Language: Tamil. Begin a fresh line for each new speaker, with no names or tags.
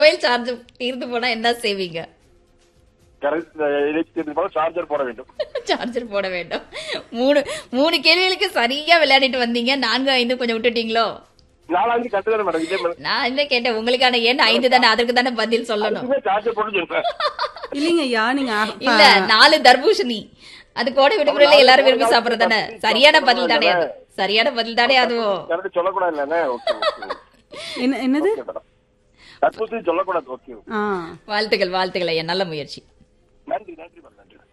மொபைல் சார்ஜ் தீர்ந்து போனா என்ன செய்வீங்க
கரெக்ட் சார்ஜர் போட வேண்டும்
சார்ஜர் போட வேண்டும் மூணு மூணு கேள்விகளுக்கு சரியா விளையாடிட்டு வந்தீங்க நான்கு ஐந்து கொஞ்சம் விட்டுட்டீங்களோ
நாலாஞ்சு கட்டு தானே மேடம் இதே மேடம்
நான் என்ன கேட்டேன் உங்களுக்கான எண் ஐந்து தானே அதற்கு தானே பதில் சொல்லணும்
சார்ஜர் போட்டு சொல்றேன்
இல்லைங்க ஐயா நீங்க அ-
இல்ல நாலு தர்பூசணி அது கோடை விடுமுறையில எல்லாரும் விரும்பி சாப்பிடுறது தானே சரியான பதில் தானே அது சரியான பதில் தானே அதுவும்
கரெக்ட் சொல்லக்கூடாது இல்லைண்ணே ஓகே ஓகே
என்ன என்னது
மேடம் தற்போது சொல்லக்கூடாது ஓகே
ஆ
வாழ்த்துக்கள் வாழ்த்துக்கள் ஐயா நல்ல முயற்சி
நன்றி நன்றி மேடம் நன்றி